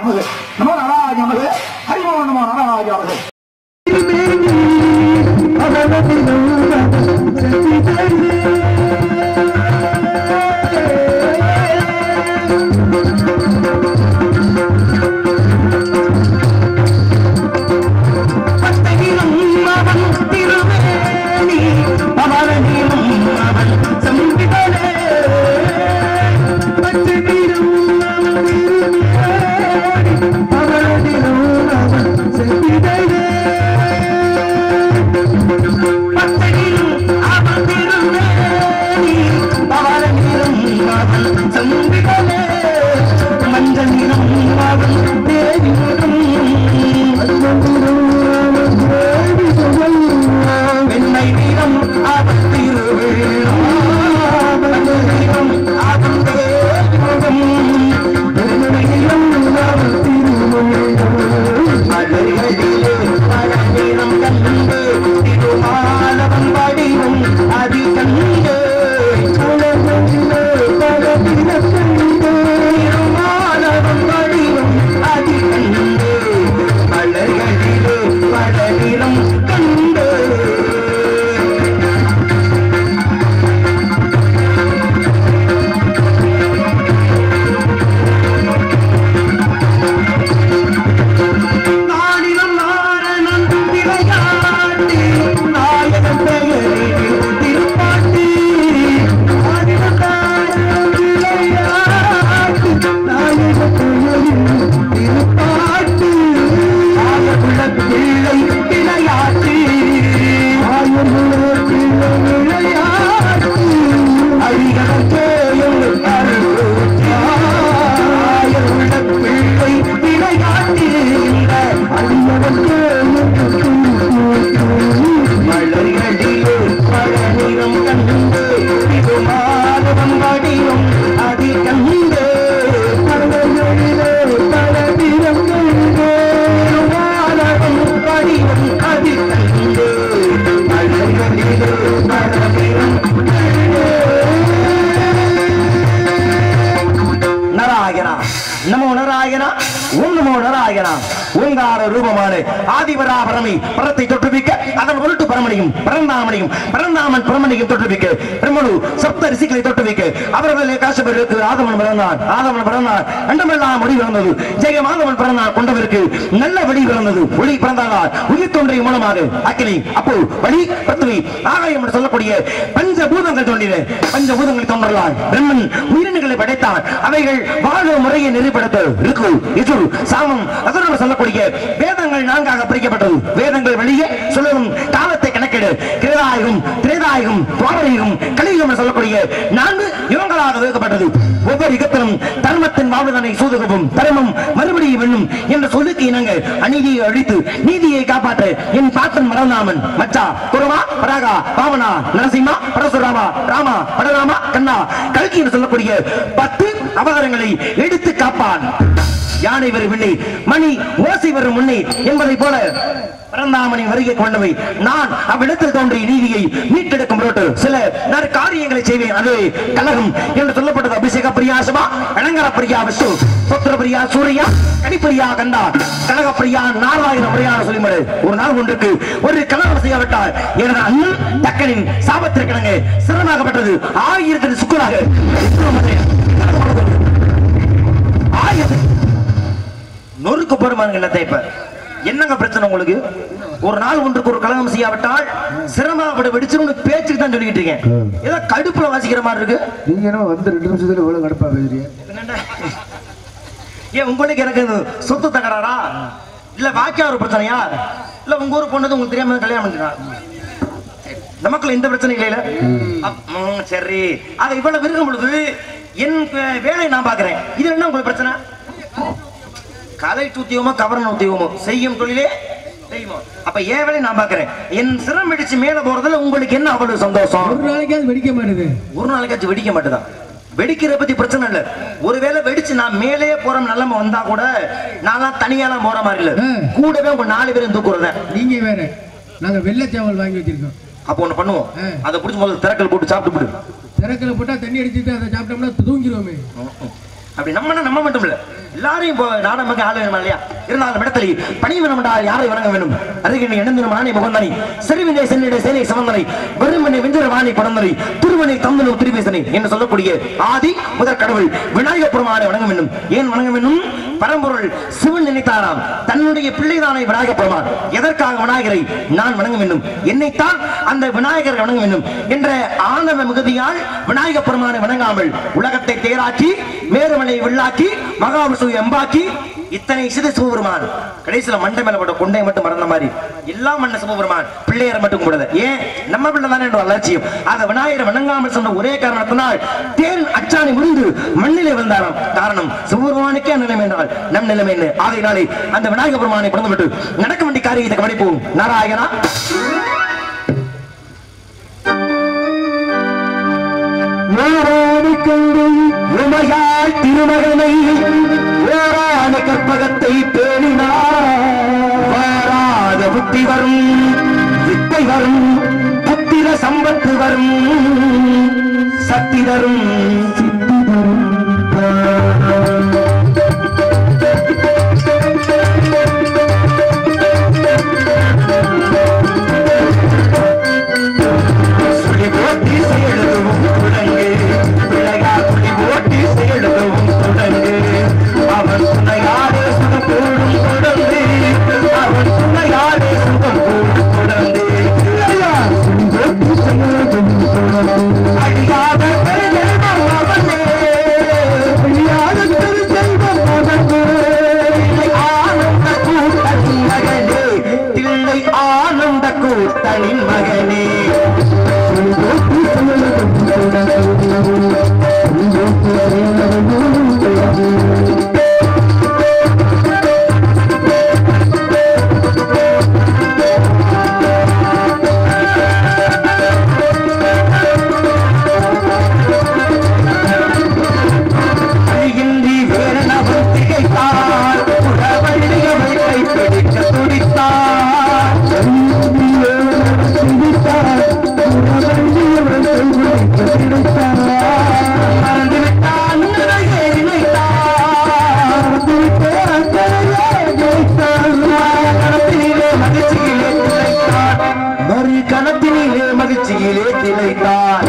நமது நமோ நாராஜ நமது ஹரிமோ நமோ நாராஜ நமது பத்தகிலும் அவன் திருமேனி பவனிலும் அவன் சம்பிடலே பத்தகிலும் அவன் திருமேனி பவனிலும் அவன் சம்பிடலே பத்தகிலும் அவன் திருமேனி பவனிலும் அவன் சம்பிடலே மஞ்சள் நிறம் அவன் தேவி வெண்ணை நிறம் அவன் திருவிழா நிறம் அவன் தேவம் வெண்ணை நிறம் அவன் திருவிழா மலர்களிலே பல நிறம் கண்டு திருமாலவன் வடிவம் அதி கண்டு உலகிலே பல நிறம் கண்டு திருமாலவன் வடிவம் அதி கண்டு மலர்களிலே பல நிறம் கண்டு நாடினம் நாரணன் விளையாட்டு நாயகன் பெயரில் திருப்பாட்டு நாடினம் நாரணன் விளையாட்டு நாயகன் பெயரில் திருப்பாட்டு ஆயகுல பிள்ளை விளையாட்டு ஆயகுல பிள்ளை விளையாட்டு அழிகடக்கேயும் அருள் ஆயகுல பிள்ளை விளையாட்டு இந்த மலர்களிலே பல நிறம் கண்டு இது மாதவம் வடிவம் அதி கண்டு மலர்களிலே பல நிறம் கண்டு மாதவம் வடிவம் அதி கண்டு மலர்களிலே பல நிறம் கண்டு நராயணா நமோ நராயணா ஓம் நமோ நராயணா ஓங்கார ரூபமான ஆதிவராபரமை பரத்தை தொற்றுவிக்க அதன் உருட்டு பரமணியும் பரந்தாமணியும் பரந்தாமன் பரமணியும் தொற்றுவிக்க பிரம்மனு சப்த ரிஷிகளை தொற்றுவிக்க அவர்களே காசபருக்கு ஆதவன் பிறந்தான் ஆதவன் பிறந்தான் அண்டமெல்லாம் ஒளி பிறந்தது ஜெய மாதவன் பிறந்தான் கொண்டவருக்கு நல்ல வழி பிறந்தது ஒளி பிறந்தால் உயிர் தோன்றிய மூலமாக அக்கினி அப்போ வழி பத்வி ஆகாயம் என்று சொல்லக்கூடிய பஞ்சபூதங்கள் தோன்றின பஞ்சபூதங்கள் தோன்றலால் பிரம்மன் உயிரினங்களை படைத்தான் அவைகள் வாழ்வு முறையை நெறிப்படுத்த இருக்கு இசுரு சாமம் அதனோடு சொல்லக்கூடிய வேதங்கள் நான்காக பிரிக்கப்பட்டது வேதங்கள் வழியே சொல்லவும் காலத்தை கணக்கிடு கிருதாயுகம் திரேதாயுகம் துவாபரயுகம் கலியுகம் என்று சொல்லக்கூடிய நான்கு யுகங்களாக வைக்கப்பட்டது ஒவ்வொரு யுகத்திலும் தர்மத்தின் வாழ்வதனை சூதுகவும் தர்மம் மறுபடியும் வெல்லும் என்ற சொல்லுக்கு இணங்க அநீதியை அழித்து நீதியை காப்பாற்ற என் பாட்டன் மறந்தாமன் மச்சா குருமா பராகா வாமனா நரசிம்மா பரசுராமா ராமா படராமா கண்ணா கல்கி என்று சொல்லக்கூடிய பத்து அவதாரங்களை எடுத்து காப்பான் யானை வரும் விண்ணை மணி ஓசை வரும் முன்னே என்பதை போல பரந்தாமணி வருகை கொண்டவை நான் அவ்விடத்தில் தோன்றிய நீதியை மீட்டெடுக்கும் பொருட்டு சில நான் காரியங்களை செய்வேன் அது கலகம் என்று சொல்லப்பட்டது அபிஷேக பிரியாசமா அலங்கர பிரியா விஷ்ணு புத்திர பிரியா சூரியா கனிப்பிரியா கண்டா கனக பிரியா நாலாயிரம் பிரியான சொல்லிமடு ஒரு நாள் ஒன்றுக்கு ஒரு கலகம் செய்யப்பட்டால் எனது அண்ணன் தக்கனின் சாபத்திற்கிணங்க சிறமாகப்பட்டது ஆயிரத்தி சுக்குராக ஆயிரத்தி நொறுக்கு போடுமானுங்க என்னத்தை இப்ப என்னங்க பிரச்சனை உங்களுக்கு ஒரு நாள் ஒன்றுக்கு ஒரு கலகம் செய்யாவிட்டால் சிரமப்பட வெடிச்சிருந்து பேச்சுக்கு தான் சொல்லிக்கிட்டு இருக்கேன் ஏதோ கடுப்புல வாசிக்கிற மாதிரி இருக்கு நீங்க என்ன வந்து ரெண்டு நிமிஷத்துல இவ்வளவு கடுப்பா பேசுறீங்க என்னடா? ஏன் உங்களுக்கு எனக்கு இது சொத்து தகராறா இல்ல வாக்கியா ஒரு பிரச்சனையா இல்ல உங்க ஊர் பொண்ணது உங்களுக்கு தெரியாம கல்யாணம் பண்ணிக்கிறான் நமக்குள்ள எந்த பிரச்சனையும் இல்லைல அப்- ம், சரி ஆக இவ்வளவு இருக்கும் பொழுது என் வே- வேலையை நான் பாக்குறேன் இது என்ன உங்களுக்கு பிரச்சனை கலை தூத்தியமோ கவர்ன உத்தியமோ செய்யும் தொழிலே செய்யுமோ அப்ப ஏன் வேலையை நான் பாக்குறேன் என் சிரம் அடிச்சு மேல போறதுல உங்களுக்கு என்ன அவ்வளவு சந்தோஷம் ஒரு நாளைக்காவது வெடிக்க மாட்டேது ஒரு நாளைக்காச்சும் வெடிக்க மாட்டேதான் வெடிக்கிற பத்தி பிரச்சனை இல்ல ஒருவேளை வெடிச்சு நான் மேலே போற நிலைமை வந்தா கூட நான்லாம் தனியாலாம் போற மாதிரி இல்ல ம். கூடவே உங்க நாலு பேரும் தூக்குறேன் நீங்க வேற நாங்க வெள்ளை சேவல் வாங்கி வச்சிருக்கோம் அப்போ ஒண்ணு பண்ணுவோம் ம். அதை பிடிச்சி முதல்ல திறக்கல் போட்டு சாப்பிட்டு விடு திறக்கல போட்டா தண்ணி அடிச்சுட்டு அதை சாப்பிட்டோம்னா தூங்கிடுவோமே அப்படி நம்ம நம்ம மட்டும் இல்ல எல்லாரையும் இப்போ நாடகம் ஆள வேணுமா இல்லையா இருந்தாலும் இடத்துல பணி வேணும் என்றால் யாரை வணங்க வேண்டும் அருகினை இணைந்திரும் ஆணை முகந்தனை செறிவினை சென்னிட சேனை சமந்தனை வெறுமனை வெஞ்சர வாணி படந்தனை திருவனை தந்தனு திருவேசனை என்று சொல்லக்கூடிய ஆதி முதற் கடவுள் விநாயக பெருமானை வணங்க வேண்டும் ஏன் வணங்க வேண்டும் பரம்பொருள் சிவன் நினைத்தாராம் தன்னுடைய பிள்ளைதானே விநாயக பெருமான் எதற்காக விநாயகரை நான் வணங்க வேண்டும் என்னைத்தான் அந்த விநாயகரை வணங்க வேண்டும் என்ற ஆனந்த மிகுதியால் விநாயக பெருமானை வணங்காமல் உலகத்தை தேராக்கி மேருமலை வில்லாக்கி மகாவிஷ்ணு எம்பாக்கி இத்தனை சிறு சிவபெருமான் கடைசியில மண்டை மேல போட்ட கொண்டை மட்டும் மறந்த மாதிரி எல்லாம் மண்ண சிவபெருமான் பிள்ளையரை மட்டும் கும்பிடல ஏன் நம்ம பிள்ளை தானே என்ற அலட்சியம் ஆக விநாயகரை வணங்காமல் சொன்ன ஒரே காரணத்தினால் தேன் அச்சாணி முடிந்து மண்ணிலே வந்தாராம் காரணம் சிவபெருமானுக்கே நிலைமை என்றால் நம் நிலைமை என்ன ஆகையினாலே அந்த விநாயக பெருமானை பிறந்து விட்டு நடக்க வேண்டிய காரியத்தை கவனிப்போம் நாராயணா ஓராணி கண்டு உமையாள் திருமகனை ஓரான கற்பகத்தை பேணினார் வாராத புத்தி வரும் வித்தை வரும் புத்திர சம்பத்து வரும் சக்தி தரும் சித்தி தரும் சுழி போட்டி செயலுதவும் தொடங்கு பிள்ளையார் சுழி போட்டி செயலுதவும் தொடங்கு அவன் துணையாரே சுகம் கூடும் தொடர்ந்து அவன் துணையாரே சுகம் கூடும் தொடர்ந்து பிள்ளையார் சுழி போட்டி செயலுதவும் தொடர்ந்து அழியாத பெருஞ்செல்வம் அவனே அழியாத பெருஞ்செல்வம் அவனே தில்லை ஆனந்த கூட்டத்தின் மகனே தில்லை ஆனந்த கூட்டலின் மகனே அழியின்றி வேறனவன் திகைத்தார் புறவள்ளியவள் கைப்பிடிக்க துடித்தார் அழியின்றி வேறனவன் திகைத்தார் புறவள்ளியவள் கைப்பிடிக்க துடித்தார் மறந்துவிட்டான் நிறைய நினைத்தார் மறந்துவிட்டான் நிறைய நினைத்தார் கணத்தினிலே மகிழ்ச்சியிலே திளைத்தார் மறு கணத்தினிலே மகிழ்ச்சியிலே திளைத்தார்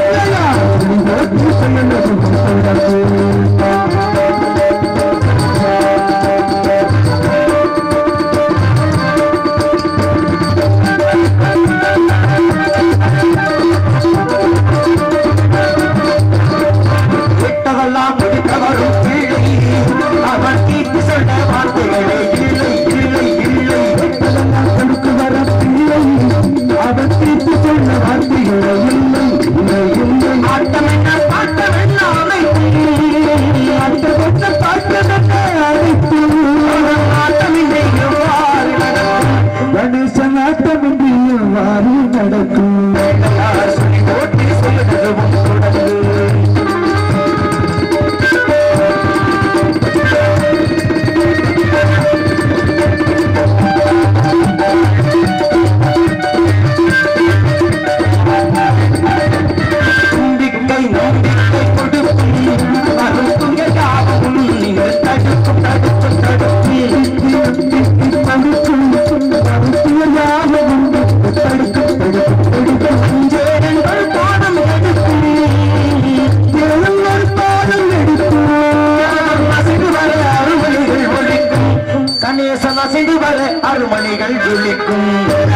விட்டதெல்லாம் பிடித்தவரும் இல்லை அவன் தீர்த்து சொல்ல வார்த்தைகளே இல்லை இல்லை இல்லை விட்டதெல்லாம் கொடுக்கு வர பிள்ளை அவன் தீர்த்து சொல்ல வார்த்தைகளே இல்லை இல்லை இல்லை ஆட்டம் என்ன பாட்டம் என்ன அனைத்து ஆட்டப்பட்ட பாட்டம் என்ன அனைத்து ஆட்டம் இல்லை எவ்வாறு நடக்கும் கணேசன் ஆட்டம் என்று எவ்வாறு நடக்கும் சொல்லி போட்டி சொல்லுகிறவும் தொடர்ந்து நம்பிக்கை நம்பிக்கை கொடுக்கும் அருக்கும் யாவும் நீங்கள் தடுக்கும் தடுக்கும் தடுக்கும் தடுக்கும் யாவும் தடுக்கும் தடுக்கும் தடுக்கும் அஞ்சேரங்கள் பாடம் எடுக்கும் தேவங்கள் பாடம் எடுக்கும் அசைந்து வர அருமணிகள் ஒழிக்கும் கணேசன் அசைந்து வர அருமணிகள் ஒழிக்கும்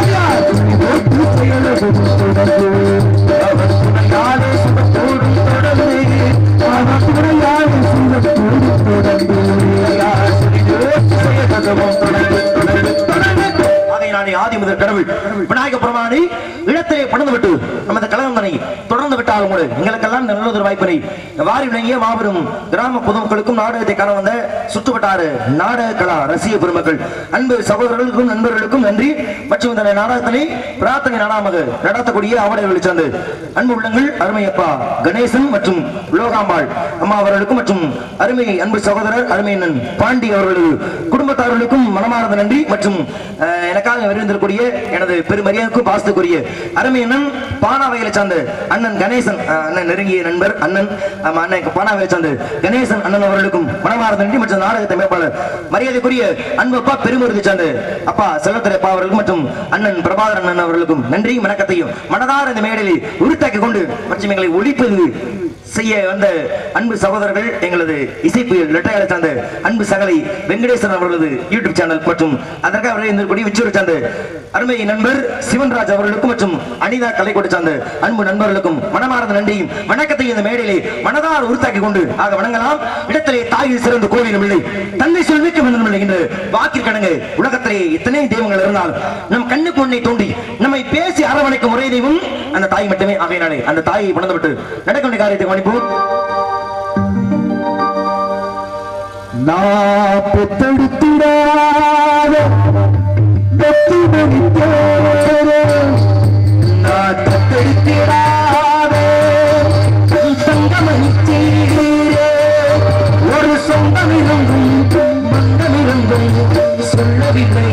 அவர் துணையாலே சுகத்தோடும் தொடர்ந்து அவர் துணையாலே சுகத்தோடும் தொடர்ந்து யார் சொல்லிட்டு செயலகவும் தொடர்ந்து தொடர்ந்து தொடர்ந்து ஆகையினாலே ஆதி முதல் கடவுள் விநாயக பெருமானை இடத்திலே படந்து விட்டு நமது கலகந்தனை தொடர்ந்து விட்டாலும் கூட எங்களுக்கெல்லாம் நல்லதொரு வாய்ப்பினை வாரி விளங்கிய மாபெரும் கிராம பொதுமக்களுக்கும் நாடகத்தை காண வந்த சுற்றுவட்டார நாடக கலா ரசிக பெருமக்கள் அன்பு சகோதரர்களுக்கும் நண்பர்களுக்கும் நன்றி மற்றும் இந்த நாடகத்தினை பிரார்த்தனை நாடாமது நடத்தக்கூடிய ஆவணங்களை சார்ந்து அன்பு உள்ளங்கள் அருமையப்பா கணேசன் மற்றும் லோகாம்பாள் அம்மா அவர்களுக்கும் மற்றும் அருமை அன்பு சகோதரர் அருமை அண்ணன் பாண்டி அவர்களது குடும்பத்தார்களுக்கும் மனமார்ந்த நன்றி மற்றும் அஹ், எனக்காக விருந்திருக்கூடிய எனது பெருமரியாதைக்கும் பாசத்துக்குரிய அருமை அண்ணன் பானாவைகளை சார்ந்த அண்ணன் கணேசன் கணேசன் அஹ், அண்ணன் நெருங்கிய நண்பர் அண்ணன் ஆமா, அண்ணன் பானாவை சார்ந்த கணேசன் அண்ணன் அவர்களுக்கும் மனமார்ந்த நன்றி மற்றும் நாடக அமைப்பாளர் மரியாதைக்குரிய அன்பு அப்பா பெருமருதி சார்ந்த அப்பா செல்லத்துறை அப்பா அவர்களுக்கும் மற்றும் அண்ணன் பிரபாகரன் அண்ணன் அவர்களுக்கும் நன்றி வணக்கத்தையும் மனதார இந்த மேடையில் உருத்தாக்கி கொண்டு மற்றும் எங்களை ஒழிப்பது செய்ய வந்த அன்பு சகோதரர்கள் எங்களது இசைப்பு லெட்டையாளை சார்ந்த அன்பு சகலை வெங்கடேசன் அவர்களது யூடியூப் சேனல் மற்றும் அதற்காக இருந்தக்கூடிய விச்சூரை சார்ந்த அருமை நண்பர் சிவன்ராஜ் அவர்களுக்கும் மற்றும் அனிதா கலைக்கோட்டை சார்ந்த அன்பு நண்பர்களுக்கும் மனமார்ந்த நன்றியும் வணக்கத்தையும் இந்த மேடையிலே மனதார் உருத்தாக்கி கொண்டு ஆக வணங்கலாம் இடத்திலே தாயில் சிறந்த கோவிலும் இல்லை தந்தை சொல்விக்க வேண்டும் இல்லை என்று வாக்கில் கடங்க உலகத்திலே எத்தனை தெய்வங்கள் இருந்தால் நம் கண்ணுக்கு முன்னே தோன்றி நம்மை பேசி அரவணைக்கும் ஒரே தெய்வம் அந்த தாய் மட்டுமே ஆகையினாலே அந்த தாயை உணர்ந்து விட்டு நடக்க வேண்டிய காரியத்தை கவனிப்போம் நான் பெத்தெடுத்திடாத பெத்து முடித்தேரே நான் தத்தெடுத்திடாதே உன் தங்கமணி தீரே ஒரு சொந்தம் இருந்தும் பந்தம் இருந்தும் சொல்லவில்லை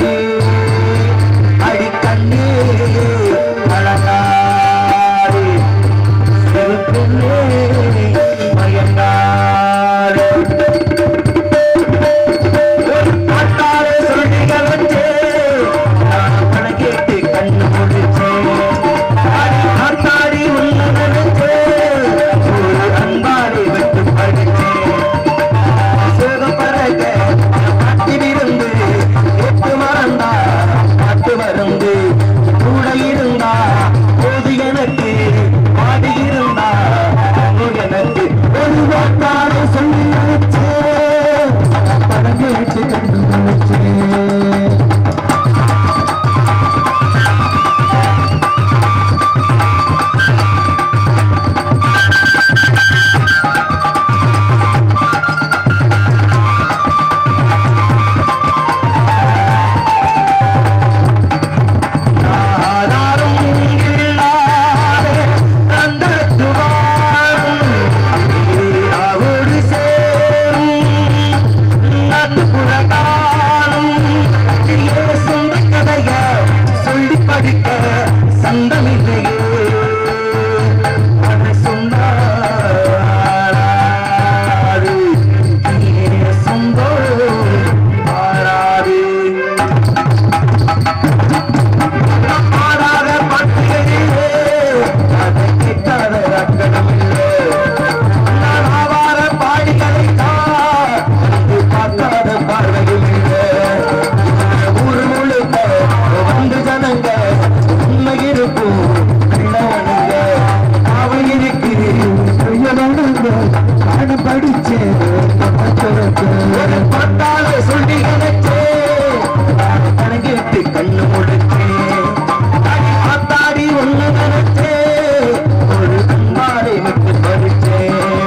அடிக்கண்ணே அழகாரே சிறுப்பெண்ணே மயங்காரே ஒரு பாட்டாலே சொல்லிக வச்சே நான் கணக்கேட்டு கண்ணு முடிச்சேன் ஆத்தாடி உன்ன நினைச்சே ஒரு அன்பாடி விட்டு படிச்சேன் சுகப்பறக்க காட்டிலிருந்து எட்டு மறந்தா காட்டு மருந்து கூட இருந்தா போது எனக்கு பாடி இருந்தா எனக்கு ஒரு வாட்டாலே சொல்லி வச்சேன் படம் கேட்டு கண்டு முடிச்சேன் ஆதாரம் இல்லாத அந்தரத்து வாழும் அவரோடு சேரும் நாட்டுப்புற காலம் சொந்த கதைய சொல்லி படிக்க சந்தமில்லையே அதை சொன்னாரு சொந்தம் மாறாது ஆடாத பாட்டுகளிலே அதை கேட்காத அக்கடமில்லை நான் ஆவார பாடிகளைத்தான் வந்து பார்க்காத பார்வையும் இல்லை ஊர் முழுக்க வந்து ஜனங்க உண்மை இருக்கும் நல்லவனுங்க அவன் இருக்கு நான் படிச்சேன் ஒரு பட்டாள சொல்லி நினைச்சேன் கணக்கிட்டு கண்ணு முடிச்சேன் அடி ஆத்தாடி ஒண்ணு நினைச்சேன் ஒரு அன்பாடை விட்டு படிச்சேன்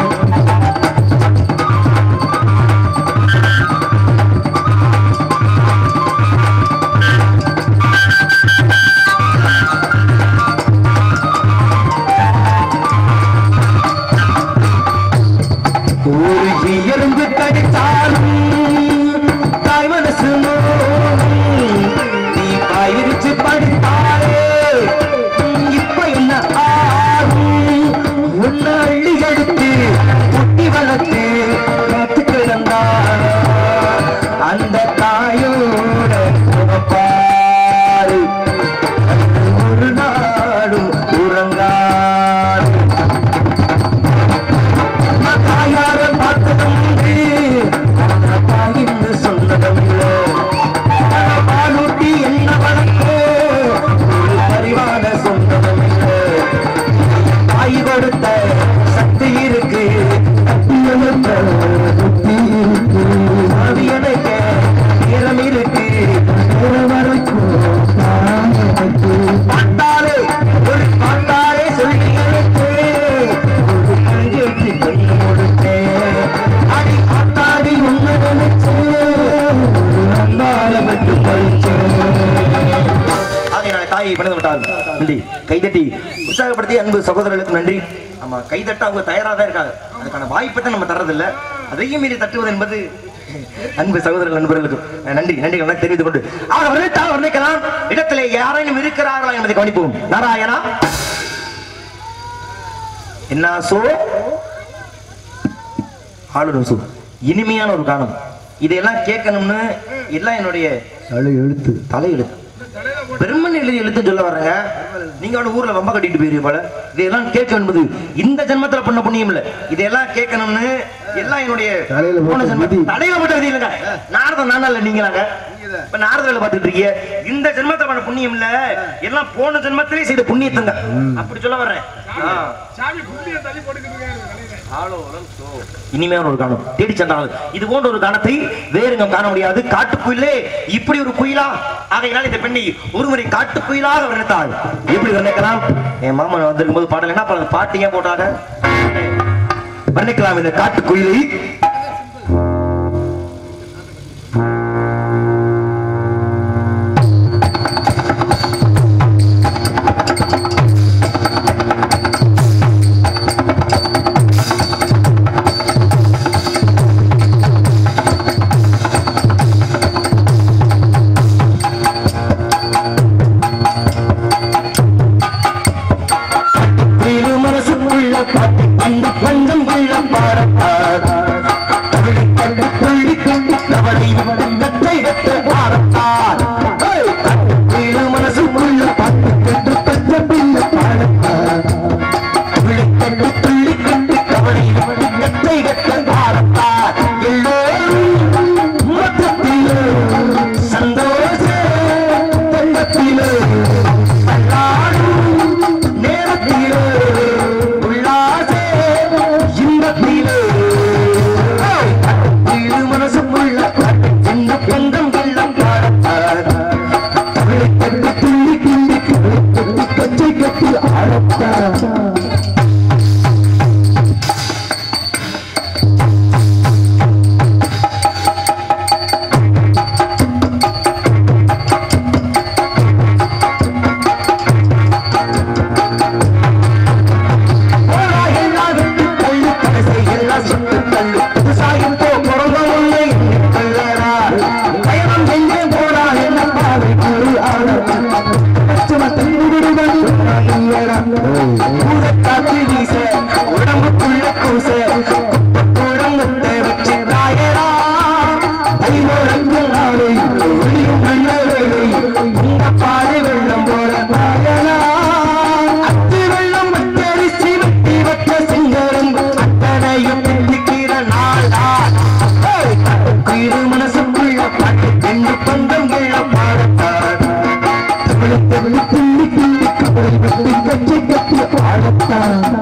ஒரு எறும்பு கடித்தாலும் தாய் மனசு நோகும். நீ பாய் விரிச்சு படித்தாலே இப்ப என்ன ஆகும் உன்னை அள்ளி எடுத்து குட்டி வளர்த்து காத்து கிடந்தா அந்த தாயோட முகப்பாரு அது ஒரு நாடும் உறங்காது தாயார பார்த்ததும் உண்டு. ஆனா தாயின்னு சொன்னதும் இல்லை. ஆனா பாலூட்டி என்ன வளர்த்தோ, ஒரு பரிவான சொன்னதும் இல்லை. தாய் கொடுத்த சக்தி இருக்கு தப்பி எழுந்த புத்தி இருக்கு. சாவி அணைக்க நேரம் இருக்கு நேரம் வரைக்கும் நான் எனக்கு பாட்டாலே ஒரு பாட்டாலே சொல்லி அழைத்து ஒரு கையெழுத்து கண்ணு முடித்தேன் அடி ஆத்தாடி உன்னை நினைச்சேன் ஒரு அன்பால விட்டு பழிச்சேன் ஆகையினால தாயை பிறந்து விட்டால் நன்றி கைதட்டி உற்சாகப்படுத்தி அன்பு சகோதரர்களுக்கு நன்றி ஆமா கைதட்ட அவங்க தயாரா தான் இருக்காங்க அதுக்கான வாய்ப்பை தான் நம்ம தர்றதில்ல அதையும் மீறி தட்டுவது என்பது அன்பு சகோதரர்கள் நண்பர்களுக்கும் நன்றி நன்றி வணக்கம் தெரிவித்துக் கொண்டு ஆக வர்ணித்தால் வர்ணிக்கலாம் இடத்திலே யாரேனும் இருக்கிறார்களா என்பதை கவனிப்போம் நாராயணா என்ன சோ ஆளுநர் சோ இனிமையான ஒரு கானம் இதையெல்லாம் கேட்கணும்னு எல்லாம் என்னுடைய தலை எழுத்து தலையெழுத்து பெருமன் எழுதி எழுத்து சொல்ல வர்றேங்க நீங்க அவன ஊர்ல வம்ப கட்டிட்டு போயிருவீங்க போல இதெல்லாம் கேட்க என்பது இந்த ஜென்மத்துல பண்ண புண்ணியம் இல்ல இதெல்லாம் கேட்கணும்னு எல்லாம் என்னுடைய தலையில போட்ட போன ஜென்ம- விதி. தலையில போட்ட விதி இல்லைங்க நாரதம் நானா இல்ல நீங்களாங்க இப்ப நாரதல பாத்துட்டு இருக்கீங்க இந்த ஜென்மத்துல பண்ண புண்ணியம் இல்ல எல்லாம் போன ஜென்மத்திலே செய்த புண்ணியத்துங்க அப்படி சொல்ல வர்றேன் ஆ. இனிமையான ஒரு காலம் தேடி சென்றால் இது போன்ற ஒரு காலத்தை வேறுங்கம் காண முடியாது காட்டுக்குயிலே இப்படி ஒரு குயிலா ஆகையினால் இந்த பெண்ணை ஒருமுறை காட்டுக்குயிலாக வர்ணித்தாள் எப்படி வர்ணிக்கலாம் என் மாமன் வந்திருக்கும் போது பாடல் என்ன பாடல் பாட்டு ஏன் போட்டாங்க வர்ணிக்கலாம் இந்த காட்டுக்குயிலை குயிலு மனசுக்குள்ள பாட்டு அந்த பஞ்சம் உள்ள பாடத்தார் கவிழி கண்டு துள்ளி கண்டு கவலை வெத்தை வெத்த பாடத்தார் குயிலு மனசுக்குள்ள பாட்டு கண்டு பஞ்சம் உள்ள பாடத்தார் கவிழி கண்டு துள்ளி கண்டு கவலை வெத்தை வெத்த பாடத்தார் எல்லோரும் மொத்தத்திலே சந்தோஷ தங்கத்திலே பல்லாடும் நேரத்திலே உல்லாசே இன்பத்திலே இரு மனசுக்குள்ள இந்த பெண்டம் வெள்ளம் பாடத்தார் தமிழை கண்டு துள்ளி கிள்ளி கட்டி கச்சை கட்டி ஆடத்தார் போடா எல்லாம் விட்டு தள்ளு கடைசி எல்லாம் சுட்டு தள்ளு புதுசாயும் போ பிறந்த உன்னை எண்ணித் தள்ளடா பயணம் எங்கே போடா என்ன பாவை குரு ஆட பச்சமத்தன் விடுதல் காற்று வீச உடம்புக்குள்ள கூச உடம்பத்தை வச்சு தாயடா தைமோரங்கள் நாளை ஒளியும் நல்ல வேலை இந்த பாதை வெள்ளம் போல தாயடா அத்து வெள்ளம் வச்சரிசி வெட்டி வச்ச சிங்கரும் அத்தனையும் பிடிக்கிற நாளா இரு மனசுக்குள்ள பாட்டு ரெண்டு பந்தம் கீழ பாடத்தார் தமிழை தமிழ் துள்ளி துள்ளி கவலை வெட்டி கச்சி கட்டி ஆடத்தான்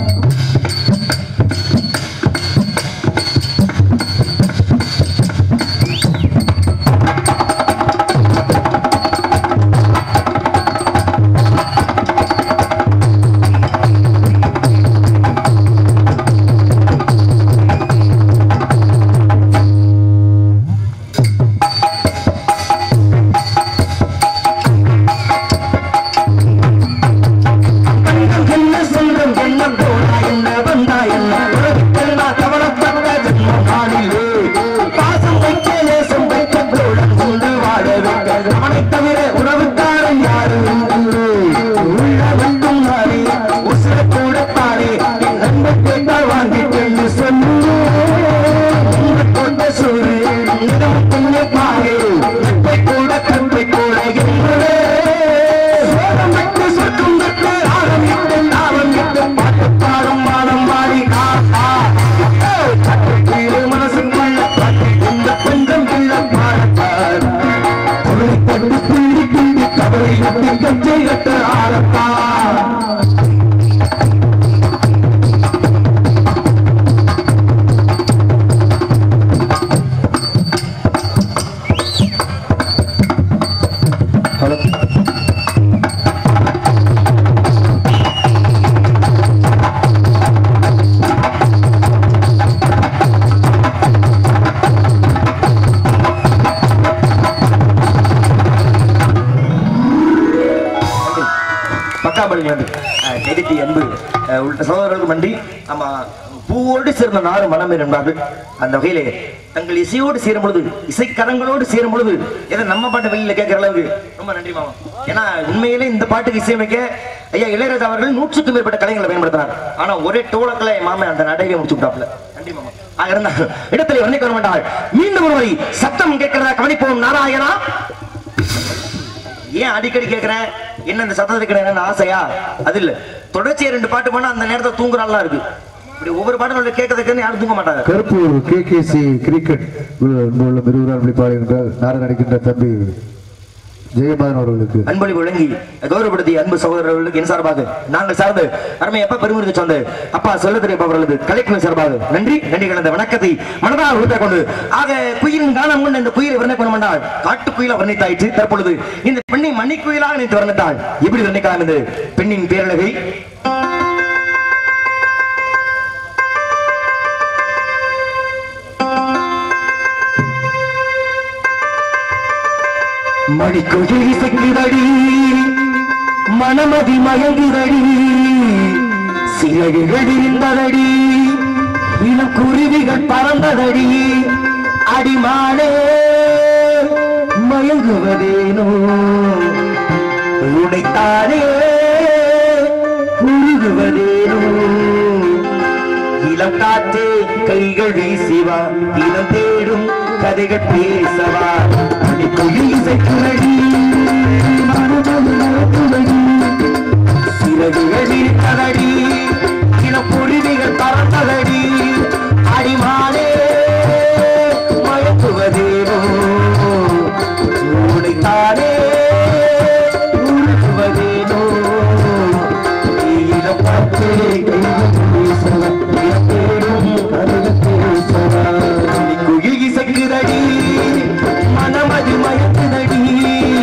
கண்டம் என்ன சொந்தம் என்ன போனா என்ன வந்தா என்ன உறவுக்கெல்லாம் கவலைப்பட்ட ஜென்மம் நாளிலே பாசம் வைக்க நேசம் வைக்க தோழன் கொண்டு வாழ வைக்க அவனை தவிர உறவுக்காரன் யாரும் இல்லை. உள்ள மட்டும் நானே உசுர கூட தானே என் நண்பர் கேட்டால் வாங்கிட்டு சொல்லு கொண்ட சூறு இதம் புண்ணு பாரு கட்டை கூட கட்டை கூட என்பதே சோகம் விட்டு சொர்க்கம் விட்டு ஆரம் விட்டு தாரம் விட்டு பாட்டு பாடும் மாதம் பாடி காத்தா கீழே மனசுக்குள்ள பாட்டு இந்த கொஞ்சம் கிள்ள பாடத்தார் பொருளை கொண்டு பிள்ளி பிள்ளி கவலை விட்டு கச்சை கட்ட ஆரத்தா ஹலோ பக்காபடி நன்றி நெருக்கி அன்பு அஹ், உள்ளிட்ட சகோதரர்களுக்கு நன்றி ஆமா பூவோடு சேர்ந்த நாறு மனம் என்பார்கள் அந்த வகையிலே தங்கள் இசையோடு சேரும் பொழுது இசைக்கரங்களோடு சேரும் பொழுது எதை நம்ம பாட்டு வெளியில கேட்கிற அளவுக்கு ரொம்ப நன்றி மாமா ஏன்னா உண்மையிலே இந்த பாட்டுக்கு இசையமைக்க ஐயா இளையராஜா அவர்கள் நூற்றுக்கும் மேற்பட்ட கலைஞர்களை பயன்படுத்தினார் ஆனா ஒரே டோலக்கில் என் மாமன் அந்த நடையை முடிச்சு விட்டாப்ல நன்றி மாமா ஆக இருந்தா இடத்துல வர்ணிக்க வர மாட்டாள் மீண்டும் ஒருமுறை சத்தம் கேட்கிறதா கவனிப்போம் நாராயணா ஏன் அடிக்கடி கேக்குறேன் என்ன இந்த சத்தத்தை கேட்கிறேன் ஆசையா அது இல்ல தொடர்ச்சியா ரெண்டு பாட்டு பண்ணா அந்த நேரத்துல தூங்குறாள்லாம் இருக்கு இப்படி ஒவ்வொரு பாட்டும் கேட்கறதுக்கு யாரும் தூங்க மாட்டாங்க Karuppur K K C cricket உள்ள மிருகுரான் விழிப்பாளர் நார நடிக்கின்ற தம்பி ஜெயபாதன் அவர்களுக்கு அன்பொழி வழங்கி கௌரவப்படுத்திய அன்பு சகோதரர்களுக்கு என் சார்பாக நாங்கள் சார்ந்து அருமை அப்பா பெருமிருக்கு சொந்த அப்பா சொல்ல தெரியப்பா அவர்களுக்கு கலெக்டர் சார்பாக நன்றி நன்றி கலந்த வணக்கத்தை மனதாக உறுத்த கொண்டு ஆக குயிலின் காலம் கொண்டு இந்த குயிலை வர்ணிக்க கொண்டால் காட்டு குயிலா வர்ணித்தாயிற்று தற்பொழுது இந்த பெண்ணை மணி குயிலாக நினைத்து வர்ணித்தாள் எப்படி வர்ணிக்கலாம் இது பெண்ணின் பேரழகை மணிக்குயில் இசைக்குதடி மனமதி மயங்குதடி சிறகுகள் இருந்ததடி இளம் குருவிகள் பறந்ததடி அடிமானே மயங்குவதேனோ உடைத்தானே உருகுவதேனோ இளம் காற்றே கைகள் வீசிவா இளம் தேடும் கதைகள் பேசவா குயில் இசைக்குரடி சிறகுகள் இருக்கதடி இளம் பொழுதிகள் பறந்ததடி அடிமானே மயக்குவதேனோ உடைத்தானே உருகுவதேனோ இளம் காற்றே கைகள் வீசவா இளம் தேடும் கதைகள் பேசவா குயில் இசைக்குதடி மனமது மயக்குதடி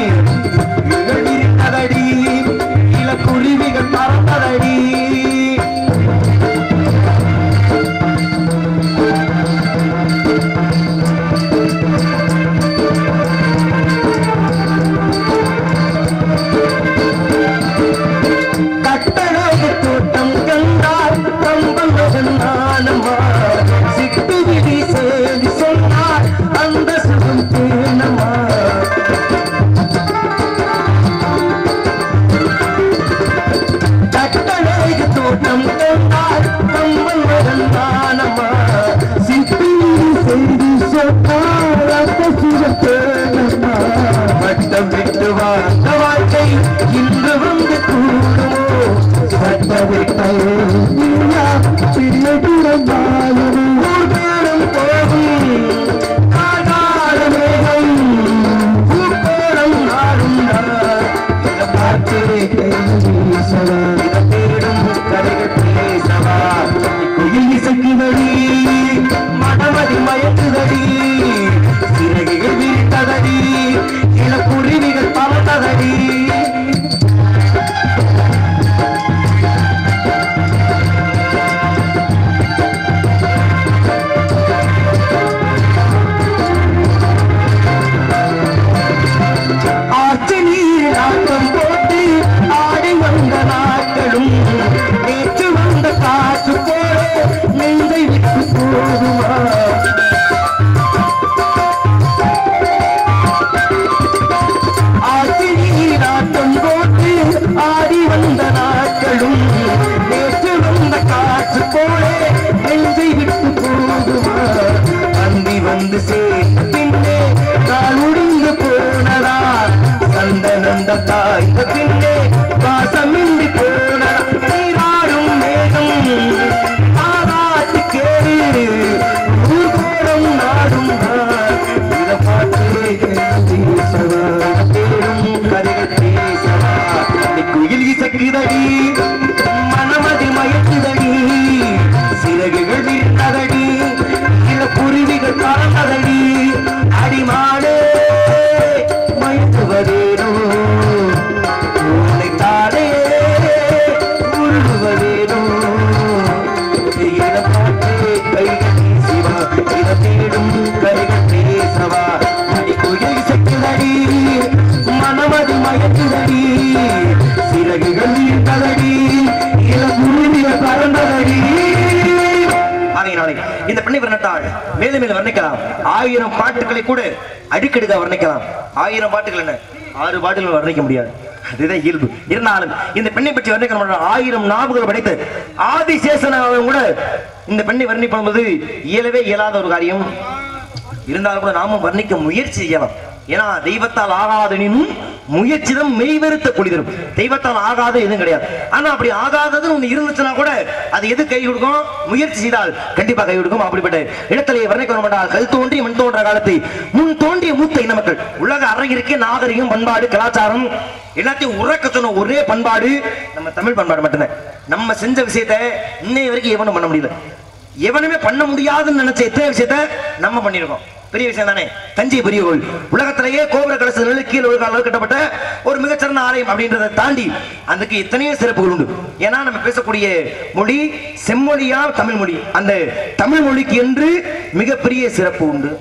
மேலும் மேலும் வர்ணிக்கலாம் ஆயிரம் பாட்டுகளை கூட அடுக்கடுக்க வர்ணிக்கலாம் ஆயிரம் பாட்டுகள் என்ன ஆறு பாட்டுகள் வர்ணிக்க முடியாது அதுதான் இயல்பு இருந்தாலும் இந்த பெண்ணை பற்றி வர்ணிக்கணும் ஆயிரம் நாவுகள் படைத்து ஆதிசேஷனாவும் கூட இந்த பெண்ணை வர்ணிப்பது இயலவே இயலாத ஒரு காரியம் இருந்தாலும் கூட நாமும் வர்ணிக்க முயற்சி செய்யலாம் ஏன்னா தெய்வத்தால் ஆகாதனினும் முயற்சிதம் மெய்வெறுத்த குளிதரும் தெய்வத்தால் ஆகாத எதுவும் கிடையாது ஆனா அப்படி ஆகாததுன்னு ஒண்ணு இருந்துச்சுன்னா கூட அது எது கை கொடுக்கும் முயற்சி செய்தால் கண்டிப்பா கை கொடுக்கும் அப்படிப்பட்ட இடத்திலே வர்ணிக்க மாட்டால் கல் தோன்றி மண் தோன்ற காலத்தை முன் தோன்றிய மூத்த இன மக்கள் உலக அரங்கிற்கே நாகரிகம் பண்பாடு கலாச்சாரம் எல்லாத்தையும் உறக்க சொன்ன ஒரே பண்பாடு நம்ம தமிழ் பண்பாடு மட்டும்தான் நம்ம செஞ்ச விஷயத்த இன்னைய வரைக்கும் எவனும் பண்ண முடியல எவனுமே பண்ண முடியாதுன்னு நினைச்ச எத்தனை விஷயத்த நம்ம பண்ணிருக்கோம் பெரிய விஷயம் தானே தஞ்சை பெரிய கோவில் உலகத்திலேயே கோபுர கலசு கீழே ஒரு காலம் கட்டப்பட்ட ஒரு மிகச்சிறந்த ஆலயம் அப்படின்றத தாண்டி அதுக்கு எத்தனையோ சிறப்புகள் உண்டு ஏன்னா நம்ம பேசக்கூடிய மொழி செம்மொழியா தமிழ் மொழி அந்த தமிழ் மொழிக்கு என்று மிகப்பெரிய சிறப்பு உண்டு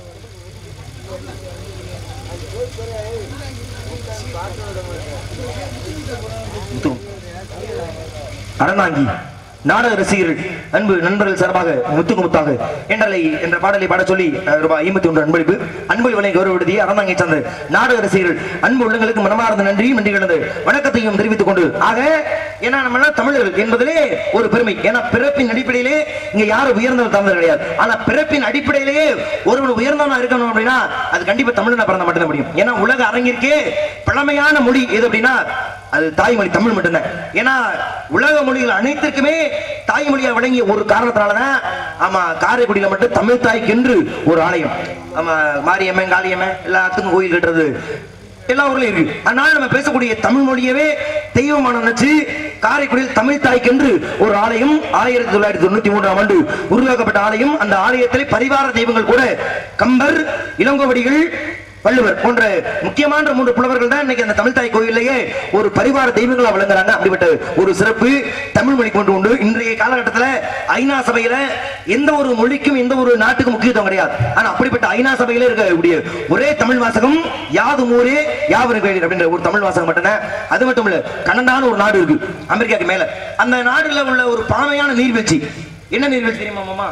முத்து. அறநாங்கி நாடக ரசிகர்கள் அன்பு நண்பர்கள் சார்பாக முத்துக்கு முத்தாக என்றலை என்ற பாடலை பாட சொல்லி அஹ், ரூபாய் ஐம்பத்தி ஒன்று அன்பளிப்பு அன்பு விலை கௌரவ விடுதி அறந்தாங்கை சார்ந்த நாடக ரசிகர்கள் அன்பு உள்ளங்களுக்கு மனமார்ந்த நன்றியும் நன்றி கிடந்து வணக்கத்தையும் தெரிவித்துக் கொண்டு ஆக ஏன்னா நம்ம எல்லாம் தமிழர்கள் என்பதிலே ஒரு பெருமை ஏன்னா பிறப்பின் அடிப்படையிலே இங்க யாரும் உயர்ந்தவர் தமிழர் கிடையாது ஆனா பிறப்பின் அடிப்படையிலேயே ஒருவன் உயர்ந்தவனா இருக்கணும் அப்படின்னா அது கண்டிப்பா தமிழ்ல பிறந்த மட்டும்தான் முடியும் ஏன்னா உலக அரங்கிற்கே பழமையான மொழி எது அப்படின்னா அது தாய்மொழி தமிழ் மட்டும்தான் ஏன்னா உலக மொழிகள் அனைத்திற்குமே தாய்மொழியா விளங்கிய ஒரு காரணத்தினாலதான் ஆமா காரைக்குடியில மட்டும் தமிழ் தாய்க்கென்று ஒரு ஆலயம் ஆமா மாரியம்மன் காளியம்மன் எல்லாத்துக்கும் கோயில் கட்டுறது எல்லா ஊர்லயும் இருக்கு அதனால நம்ம பேசக்கூடிய தமிழ் மொழியவே தெய்வமான நினைச்சு காரைக்குடியில் தமிழ் தாய்க்கென்று ஒரு ஆலயம் ஆயிரத்தி தொள்ளாயிரத்தி தொண்ணூத்தி மூன்றாம் ஆண்டு உருவாக்கப்பட்ட ஆலயம் அந்த ஆலயத்திலே பரிவார தெய்வங்கள் கூட கம்பர் இளங்கோவடிகள் வள்ளுவர் போன்ற முக்கியமான மூன்று புலவர்கள் தான் இன்னைக்கு அந்த தமிழ் தாய் கோயிலேயே ஒரு பரிவார தெய்வங்களா விளங்குறாங்க அப்படிப்பட்ட ஒரு சிறப்பு தமிழ் மொழிக்கு கொண்டு உண்டு இன்றைய காலகட்டத்துல ஐநா சபையில எந்த ஒரு மொழிக்கும் எந்த ஒரு நாட்டுக்கும் முக்கியத்துவம் கிடையாது ஆனா அப்படிப்பட்ட ஐநா சபையில இருக்கக்கூடிய ஒரே தமிழ் வாசகம் யாதும் ஊரே யாவரும் கேளீர் அப்படின்ற ஒரு தமிழ் வாசகம் மட்டும்தான் அது மட்டும் இல்ல கனடான ஒரு நாடு இருக்கு அமெரிக்காக்கு மேல அந்த நாடுல உள்ள ஒரு பழமையான நீர்வீழ்ச்சி என்ன நீர்வீழ்ச்சி தெரியுமா மாமா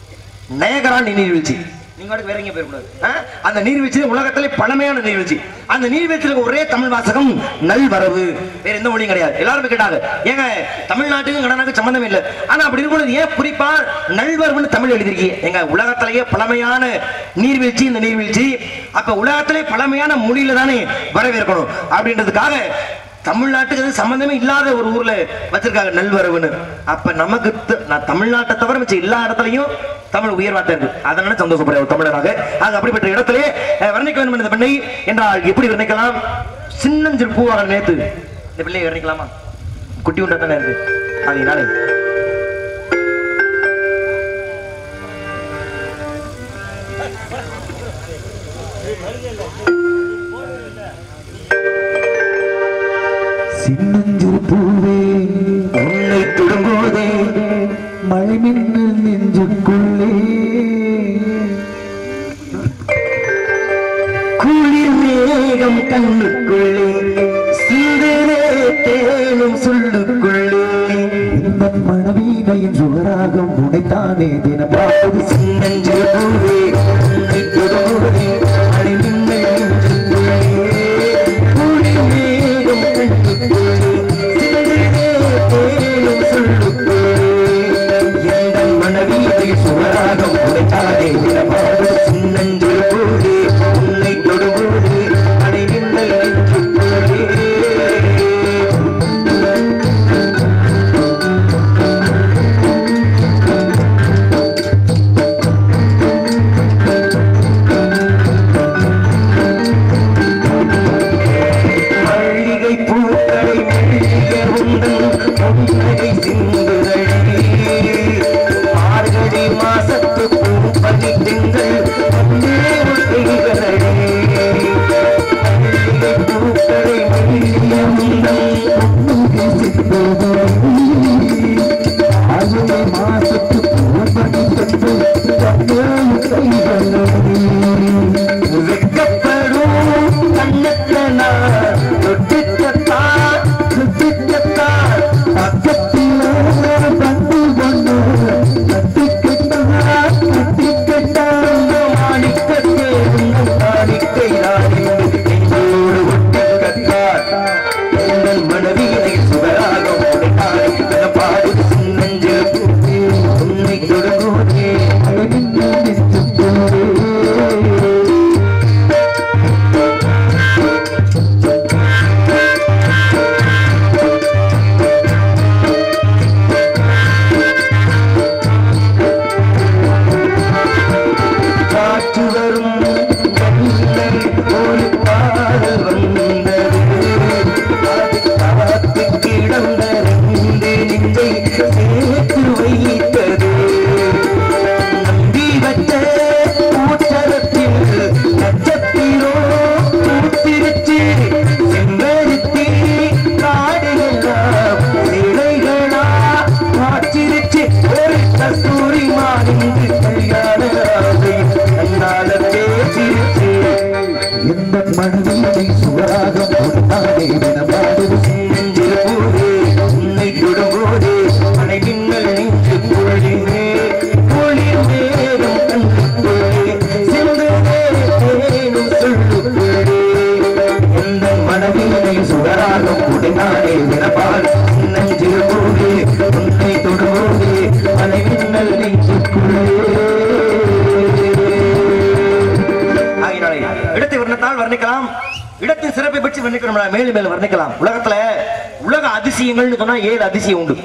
நயகரா நீர்வீழ்ச்சி நீங்க வாட்டுக்கு வேற எங்கேயும் போயிடக்கூடாது ஆ? அந்த நீர்வீழ்ச்சி உலகத்திலே பழமையான நீர்வீழ்ச்சி அந்த நீர்வீழ்ச்சியில் ஒரே தமிழ் வாசகம் நல்வரவு வேற எந்த மொழியும் கிடையாது எல்லாருமே கேட்டாங்க ஏங்க தமிழ்நாட்டுக்கும் கடனாக்கு சம்பந்தம் இல்லை ஆனா அப்படி இருக்கும்போது ஏன் குறிப்பா நல்வரவுன்னு தமிழ் எழுதிருக்கீங்க எங்க உலகத்திலேயே பழமையான நீர்வீழ்ச்சி இந்த நீர்வீழ்ச்சி அப்ப உலகத்திலே பழமையான மொழியில தானே வரவேற்கணும் அப்படின்றதுக்காக தமிழ்நாட்டுக்கு அது சம்பந்தமே இல்லாத ஒரு ஊர்ல வச்சிருக்காங்க நல்வரவுன்னு அப்ப நமக்கு த- நான் தமிழ்நாட்டை தவிர மிச்சம் எல்லா இடத்துலயும் தமிழ் உயர்வா தான் இருக்கு அதனால சந்தோஷப்படுற ஒரு தமிழராக ஆக அப்படிப்பட்ட இடத்திலே அஹ், வர்ணிக்க வேண்டும் இந்த பெண்ணை என்றால் எப்படி வர்ணிக்கலாம் சின்னஞ்சிறு பூவாக நேத்து இந்த பிள்ளையை வர்ணிக்கலாமா குட்டி உண்டா தானே இருக்கு அதனால சின்னஞ்சிறு பூவே உன்னை தொடும்போதே மழை மின்னல் நெஞ்சுக்குள்ளே குளிர் மேகம் கண்ணுக்குள்ளே சிந்தனே தேனும் சொல்லுக்குள்ளே இந்த மனவீனையின் சுவராகம் உனைத்தானே தினம் பார்ப்பது சின்னஞ்சிறு பூவே உன்னை தொடும்போதே மழை மின்னல் நெஞ்சுக்குள்ளே குளிர் மேகம் கண்ணுக்குள்ளே சிந்தனே தேனும் சொல்லுக்குள்ளே எந்தன் மனவீதை சுவராகம் உடைத்தாதே தினமாவது சின்னஞ்சிறு பூவே உன்னை தொடும்போது அடைகின்றல் நெஞ்சுக்குள்ளே மல்லிகை பூக்களை மெல்லிய உந்தன் புன்னகை சிந்துதடி மார்கழி மாசத்து பூப்பனி திங்கள் பொன்னே ஒட்டுகிறடி மல்லிகை பூக்களை மெல்லிய உந்தன் புன்னகை சிந்துதடி. ஆயுளை மாசத்து பூப்பணி தந்து கண்ணேயும் கைகளடி. வெட்கப்படும் கண்ணத்தனார் தொட்டுக்கத்தான் சுத்திக்கத்தான் பக்கத்தில் வந்து கொண்டு கட்டிக்கிட்டான் கட்டிக்கிட்டான் மனதிலே சுவராகம் உண்டாகே தினமாடுது நெஞ்சில் போதே உன்னை தொடும்போதே மனை மின்னல் நெஞ்சு குளிரே குளிர் நேரம் கண்ணுக்குள்ளே சிந்துதே தேனும் சொல்லுக்குள்ளே எந்த மனதிலே சுவராகம் உடனாடே தினப்பால் நெஞ்சில் போதே உன்னை தொடும்போதே மனை மின்னல் நெஞ்சுக்குள்ளே ஆகினாலே இடத்தை வர்ணத்தால் வர்ணிக்கலாம் இடத்தின் சிறப்பை பற்றி வர்ணிக்கணும் மேலும் மேலும் வர்ணிக்கலாம் உலகத்துல உலக அதிசயங்கள்னு சொன்னா ஏழு அதிசயம் உண்டு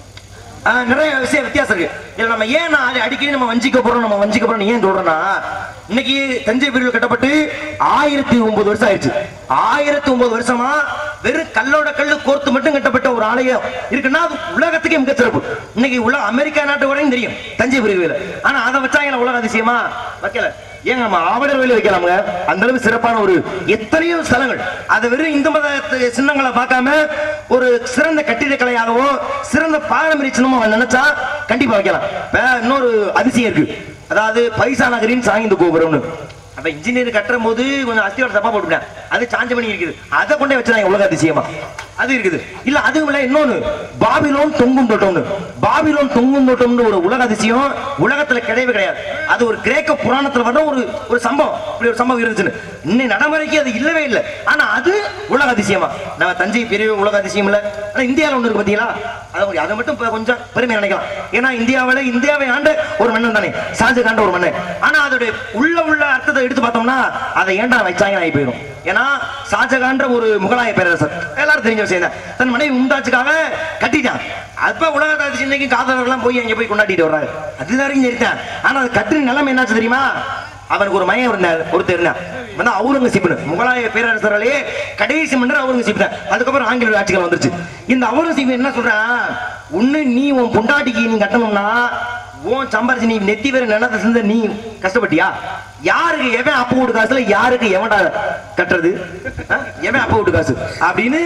ஆஹ், நிறைய விஷயம் வித்தியாசம் இருக்கு இதுல நம்ம ஏன் நான் அடி- அடிக்கடி நம்ம வஞ்சிக்க போறோம் நம்ம வஞ்சிக்க போறோம் ஏன் சொல்றேன்னா இன்னைக்கு தஞ்சை பிரிவு கட்டப்பட்டு ஆயிரத்தி ஒன்பது வருஷம் ஆயிடுச்சு ஆயிரத்தி ஒன்பது வருஷமா வெறும் கல்லோட கல்லு கோர்த்து மட்டும் கட்டப்பட்ட ஒரு ஆலயம் இருக்குன்னா அது உலகத்துக்கே மிக சிறப்பு இன்னைக்கு உலக அமெரிக்கா நாட்டு வரையும் தெரியும் தஞ்சை பிரிவில் ஆனா அதை வச்சாங்க உலக அதிசயமா வைக்கல ஏங்க நம்ம ஆவடர் வேலை வைக்கலாமுங்க அந்த அளவு சிறப்பான ஒரு எத்தனையோ ஸ்தலங்கள் அது வெறும் இந்து மத சின்னங்களை பார்க்காம ஒரு சிறந்த கட்டிடக்கலையாகவோ சிறந்த பாரம்பரிய சின்னமோ நினைச்சா கண்டிப்பா வைக்கலாம் இப்ப இன்னொரு அதிசயம் இருக்கு அதாவது பைசா நகரின் சாய்ந்து கோபுரம்னு அப்ப இன்ஜினியர் கட்டுற போது கொஞ்சம் அஸ்தியோட தப்பா போட்டுட்டேன் அது சாஞ்ச மணி இருக்குது அதை கொண்டே வச்சிருக்காங்க உலக அதிசயமா அது இருக்குது இல்ல அதுவும் இல்ல இன்னொன்னு பாபிலோன் தொங்கும் தோட்டம்னு பாபிலோன் தொங்கும் தோட்டம்னு ஒரு உலக அதிசயம் உலகத்துல கிடையவே கிடையாது அது ஒரு கிரேக்க புராணத்துல வர ஒரு ஒரு சம்பவம் இப்படி ஒரு சம்பவம் இருந்துச்சுன்னு இன்னை நடைமுறைக்கு அது இல்லவே இல்லை ஆனா அது உலக அதிசயமா நம்ம தஞ்சை பெரிய உலக அதிசயம் இல்ல ஆனா இந்தியாவில் ஒண்ணு இருக்கு பாத்தீங்களா அதை அதை மட்டும் இப்ப கொஞ்சம் பெருமை நினைக்கலாம் ஏன்னா இந்தியாவில இந்தியாவை ஆண்ட ஒரு மன்னன் தானே ஷாஜகாண்ட ஒரு மன்னன் ஆனா அதோட உள்ள உள்ள அர்த்தத்தை எடுத்து பார்த்தோம்னா அதை ஏன்டா வச்சாங்க ஆகி போயிடும் ஏன்னா ஷாஜகான்ற ஒரு முகலாய பேரரசர் எல்லாரும் தெரிஞ்ச விஷயம் தான் தன் மனைவி உண்டாச்சுக்காக கட்டிட்டான் அப்ப உலக அதிசயம் இன்னைக்கு காதலர்கள்லாம் போய் அங்க போய் கொண்டாடிட்டு வர்றாங்க அது வரைக்கும் சரிதான் ஆனா அது கட்டின நிலைமை என்னாச்சு தெரியுமா அவனுக்கு ஒரு மயம் இருந்தார் ஒருத்தர் இருந்தார் வந்து அவுரங்கசீப்னு முகலாய பேரரசர்களே கடைசி மன்னர் அவுரங்கசீப் தான் அதுக்கப்புறம் ஆங்கில ஆட்சிகள் வந்துருச்சு இந்த அவுரங்கசீப் என்ன சொல்றான் ஒண்ணு நீ உன் பொண்டாட்டிக்கு நீ கட்டணும்னா உன் சம்பாரிச்சு நீ நெத்தி வேற நிலத்தை செஞ்ச நீ கஷ்டப்பட்டியா யாருக்கு எவன் அப்ப வீட்டு காசுல யாருக்கு எவன்டா கட்டுறது ஆ? எவன் அப்ப வீட்டு காசு அப்படின்னு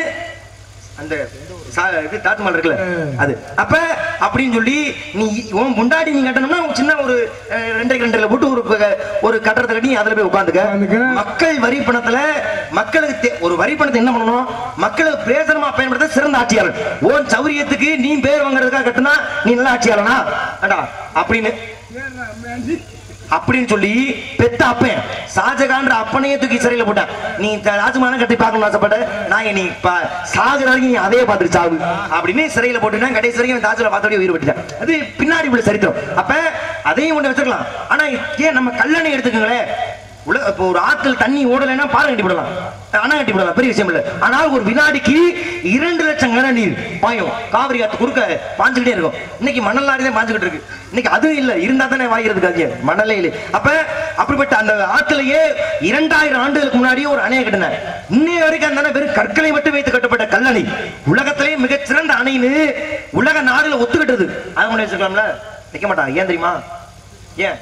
அந்த சா- இது தாஜ்மஹால் இருக்குல்ல அது அப்ப அப்படின்னு சொல்லி நீ உன் முண்டாடி நீ கட்டணும்னா ஒரு சின்ன ஒரு அஹ், ரெண்டரை ரெண்டரை போட்டு ஒரு ப- ஒரு கட்டடத்தை கட்டி அதுல போய் உட்காந்துக்க மக்கள் வரி பணத்துல மக்களுக்கு தே- ஒரு வரி பணத்தை என்ன பண்ணணும் மக்களுக்கு பிரயோஜனமா பயன்படுத்த சிறந்த ஆட்சியாளர் உன் சௌரியத்துக்கு நீ பேர் வாங்குறதுக்காக கட்டுனா நீ நல்ல ஆட்சியாளனா அடா அப்படின்னு அப்படின்னு சொல்லி பெத்த அப்பன் ஷாஜகான்ற அப்பனையே தூக்கி சிறையில போட்டான் நீ த- ராஜ்மஹாலை கட்டி பார்க்கணும்னு ஆசைப்பட்ட நான் நீ ப- சாகுற வரைக்கும் நீ அதே பார்த்துட்டு சாவு அப்படின்னு சிறையில போட்டுட்டான் கடைசி வரைக்கும் அவன் தாஜ்ல பார்த்தோடய உயிர் விட்டுட்டான் அது பின்னாடி உள்ள சரித்திரம் அப்ப அதையும் கொண்டு வச்சிருக்கலாம் ஆனா ஏன் நம்ம கல்லணை எடுத்துக்கங்களேன் உல இப்போ ஒரு ஆற்றில் தண்ணி ஓடலைன்னா பாறை கட்டி விடலாம் அணை கட்டி விடலாம் பெரிய விஷயம் இல்ல ஆனால் ஒரு வினாடிக்கு இரண்டு லட்சம் கன நீர் பாயும் காவிரி ஆத்து குறுக்க பாஞ்சுக்கிட்டே இருக்கும் இன்னைக்கு மணல் லாரி தான் பாஞ்சுக்கிட்டு இருக்கு இன்னைக்கு அதுவும் இல்ல இருந்தா தானே வாங்கிறதுக்கு அங்கே மணலே இல்லை அப்ப அப்படிப்பட்ட அந்த ஆற்றிலேயே இரண்டாயிரம் ஆண்டுகளுக்கு முன்னாடியே ஒரு அணையை கட்டினார் இன்னைய வரைக்கும் அந்த அணை வெறும் கற்களை மட்டும் வைத்து கட்டப்பட்ட கல்லணை உலகத்திலேயே மிகச்சிறந்த அணைன்னு உலக நாடுல ஒத்துக்கிட்டது அதை முன்னாடி வச்சுக்கலாம்ல வைக்க மாட்டாங்க ஏன் தெரியுமா ஏன்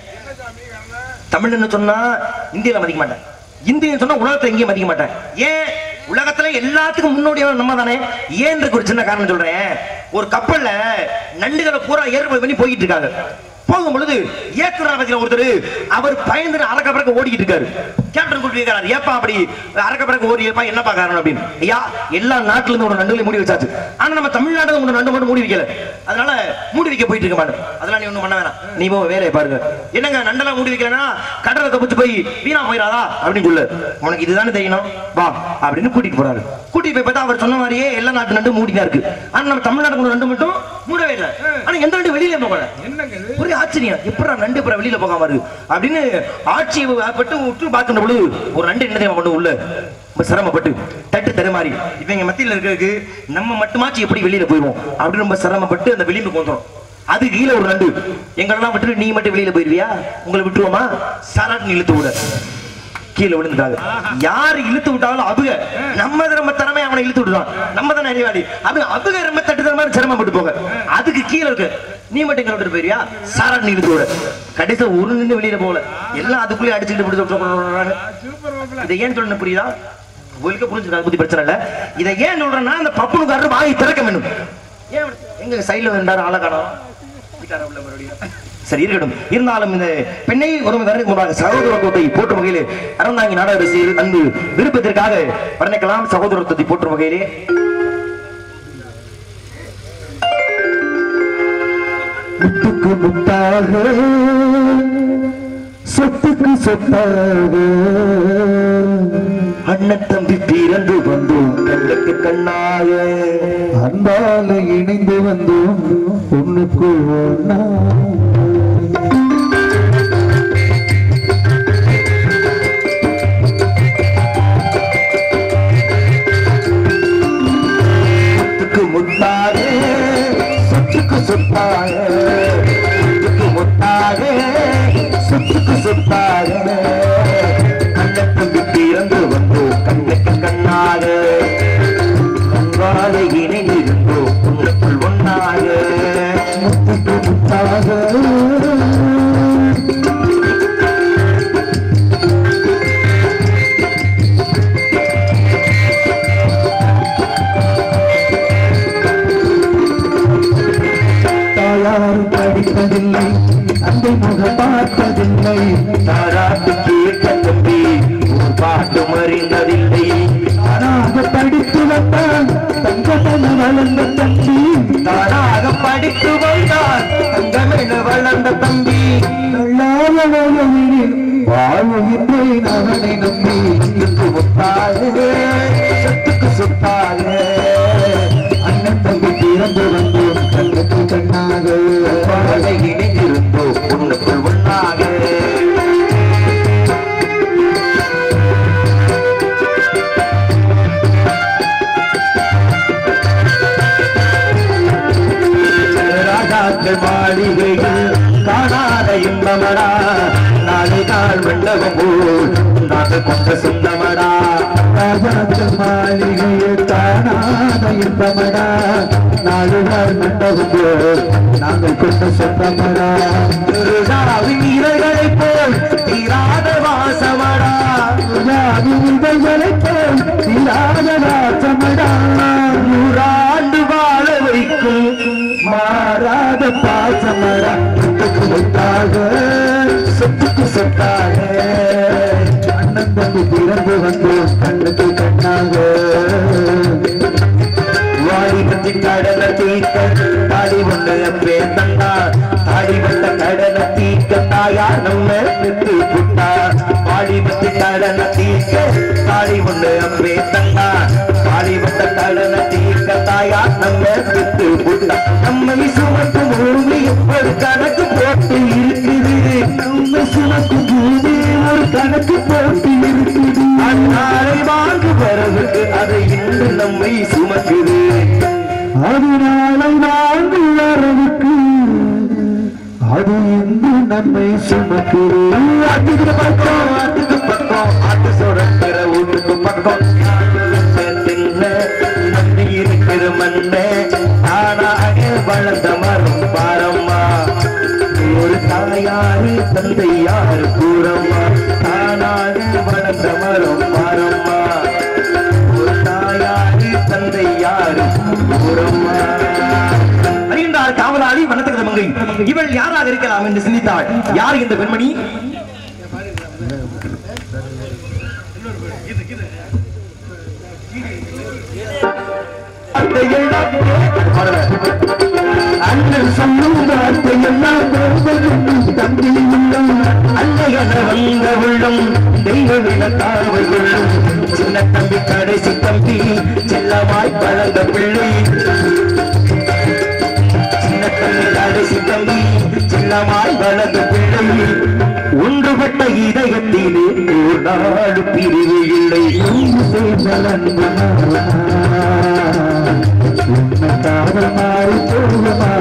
தமிழ்னு சொன்னா இந்தியில மதிக்க மாட்டேன் இந்தியன் சொன்னா உலகத்துல எங்கேயும் மதிக்க மாட்டேன் ஏன் உலகத்துல எல்லாத்துக்கும் முன்னோடியான நம்ம தானே ஏன் ஒரு சின்ன காரணம் சொல்றேன் ஒரு கப்பல்ல நண்டுகளை பூரா ஏற்பாடு பண்ணி போயிட்டு இருக்காங்க போகும் பொழுது ஏத்துறா பத்தின ஒருத்தர் அவர் பயந்து அரக்க பறக்க ஓடிக்கிட்டு இருக்காரு கேப்டன் கூட்டி இருக்காரு ஏப்பா அப்படி அரக்க பறக்க ஓடி ஏப்பா என்னப்பா காரணம் அப்படின்னு ஐயா எல்லா நாட்டுல இருந்து ஒரு நண்டுகளை மூடி வச்சாச்சு ஆனா நம்ம தமிழ்நாட்டுல ஒரு நண்டு மட்டும் மூடி வைக்கல அதனால மூடி வைக்க போயிட்டு இருக்க மாட்டேன் அதெல்லாம் நீ ஒண்ணும் பண்ண வேணாம் நீ போ வேலையை பாருங்க என்னங்க நண்டெல்லாம் மூடி வைக்கலன்னா கடலை தப்பிச்சு போய் வீணா போயிடாதா அப்படின்னு சொல்லு உனக்கு இதுதானே தெரியணும் வா அப்படின்னு கூட்டிட்டு போறாரு கூட்டிட்டு போய் பார்த்தா அவர் சொன்ன மாதிரியே எல்லா நாட்டு நண்டு மூடிதான் இருக்கு ஆனா நம்ம தமிழ்நாடு நண்டு மட்டும் மூடவே இல்லை ஆனா எந்த நண்டு வெளியில போகல ஒரே ஆச்சரியம் எப்படா நண்டு அப்புறம் வெளியில போகாம இருக்கு அப்படின்னு ஆட்சியை பட்டு உற்று பார்க்கின்ற பொழுது ஒரு நண்டு என்ன தெரியுமா பண்ணு உள்ள ரொம்ப சிரமப்பட்டு தட்டு தருமாறி இவங்க மத்தியில இருக்கிறதுக்கு நம்ம மட்டுமாச்சு எப்படி வெளியில போயிடுவோம் அப்படின்னு ரொம்ப சிரமப்பட்டு அந்த விளிம்புக்கு வந்துடும் அது கீழே ஒரு நண்டு எங்களெல்லாம் விட்டுட்டு நீ மட்டும் வெளியில போயிருவியா உங்களை விட்டுருவோமா சாராட்டு இழுத்து விட கீழே விழுந்துட்டாங்க யாரு இழுத்து விட்டாலும் அபுக நம்ம ரொம்ப திறமை அவனை இழுத்து விட்டுறான் நம்ம தானே அறிவாளி அது அபுக ரொம்ப தட்டு தர மாதிரி சிரமப்பட்டு போக அதுக்கு கீழே இருக்கு நீ மட்டும் எங்க விட்டு போயிருவியா சாராட்டு இழுத்து விட கடைசியில் ஒரு நின்று வெளியில போகல எல்லாம் அதுக்குள்ளே அடிச்சுட்டு பிடிச்சு விட்டுறாங்க இதை ஏன் சொல்லணும் புரியுதா உங்களுக்கு புரிஞ்சுக்காது புத்தி பிரச்சனை இல்ல இதை ஏன் சொல்றேன்னா அந்த பப்புனுக்காரர் வாய் திறக்க வேணும் ஏன் எங்க சைடுல ரெண்டாயிரம் ஆளை காணோம் வீட்டார உள்ள மறுபடியும் சரி இருக்கட்டும் இருந்தாலும் இந்த பெண்ணை ஒருமை வருடத்துக்கு முன்பாக சகோதரத்துவத்தை போற்றும் வகையிலே அறந்தாங்கி நாடக ரசிகர்கள் அன்பு விருப்பத்திற்காக வர்ணிக்கலாம் சகோதரத்துவத்தை போற்றும் வகையிலே முத்துக்கு முத்தாக சொத்துக்கு சொத்தாக அண்ணன் தம்பி பிறந்து வந்தோம் கண்ணுக்கு கண்ணாக அன்பால இணைந்து வந்தோம் ஒண்ணுக்கு ஒண்ணா முத்துக்கு முத்தாக சொத்துக்கு சொத்தாக முத்துக்கு முத்தாக சொத்துக்கு சொத்தாக அண்ணன் தம்பி பிறந்து வந்தோம் கண்ணுக்கு கண்ணாக அன்பால இணைந்திருந்தோம் உன்னுக்குள் ஒன்னாக முத்துக்கு முத்தாக தாயாரும் படிப்பதில்லை அந்த முகம் பார்ப்பதில்லை தாராட்டு கேட்க தம்பி ஒரு பாட்டு மறிந்ததில்லை தானாக படித்து வந்தான் தங்கத்தன வளர்ந்த தம்பி தானாக படித்து வந்தார் தங்கமென வளர்ந்த தம்பி நல்லாத வாழ்வில் வாழ்கின்றேன் அவனை நம்பி சொத்துக்கு முத்தாக சொத்துக்கு சொத்தாக அண்ணன் தம்பி பிறந்து வந்தோம் கண்ணுக்கு கண்ணாக வாழை இணைந்திருந்தோம் உன்னுக்குள் ஒன்றாக ராஜாக்கள் மாளிகைகள் காணாத இன்பமடா நாளை நாள் மண்டபம் போல் நாங்கள் கொண்ட சொந்தமடா ராஜாக்கள் மாளிகையை காணாத இன்பமடா நாலு நாள் மண்டபம் நாங்கள் கொண்ட சொந்தமடா ராவின் இலைகளைப் போல் தீராத வாசமடா விதைகளைப் போல் தீராத ராசமடா நூறாண்டு வாழ வைக்கும் மாறாத பாசமடா சொத்துக்கு சொத்தாக சொத்துக்கு சொத்தாக அண்ணன் தம்பி பிறந்து வந்தோம் கண்ணுக்கு கண்ணாக வாடி பற்றி கடல தீக்க தாடி ஒண்ணு அப்பே தந்தா தாடி வந்த கடல தீக்க தாயா நம்ம விட்டு புட்டா வாடி பற்றி கடல தீக்க தாடி ஒண்ணு அப்பே தந்தா தாடி வந்த கடல தீக்க தாயா நம்ம விட்டு புட்டா நம்மை சுமக்கும் பூமி ஒரு கணக்கு போட்டு இருக்குது நம்ம சுமக்கும் பூமி ஒரு கணக்கு போட்டு இருக்குது அந்நாளை வாங்கு வரவுக்கு அதை இன்று நம்மை சுமக்குது அதனாலை வாழ்ந்து வரவுக்கு அது இன்று நம்மை சுமக்கிறேன் அதுக்கு பக்கம் அதுக்கு பக்கம் அது சுரக்கிற வீட்டுக்கு பக்கம் தின்ன நம்பி இருக்கிற மண்ண தானாக வளர்ந்த மரம் பாரம்மா ஒரு தாயாரு தந்தை யாரு கூறம்மா தானாக வளர்ந்த மரம் பாரம்மா ஒரு தாயாரு தந்தை யாரு கூறம்மா அறிந்தார் காவலாளி வனத்துக்கு மங்கை இவள் யாராக இருக்கலாம் என்று சிந்தித்தாள் யார் இந்த பெண்மணி அண்ணன் சொல்லும் வார்த்தை எல்லாம் தம்பி உள்ளம் அல்லையன வந்த உள்ளம் தெய்வ விளக்காவல் உள்ளம் சின்ன தம்பி கடைசி தம்பி செல்லமாய் பழந்த பிள்ளை சின்ன தம்பி கடைசி தம்பி செல்லமாய் வளர்ந்த பிள்ளை ஒன்றுபட்ட இதயத்திலே ஒரு நாடு பிரிவு இல்லை உண்மை காதல் மாறி போகுமா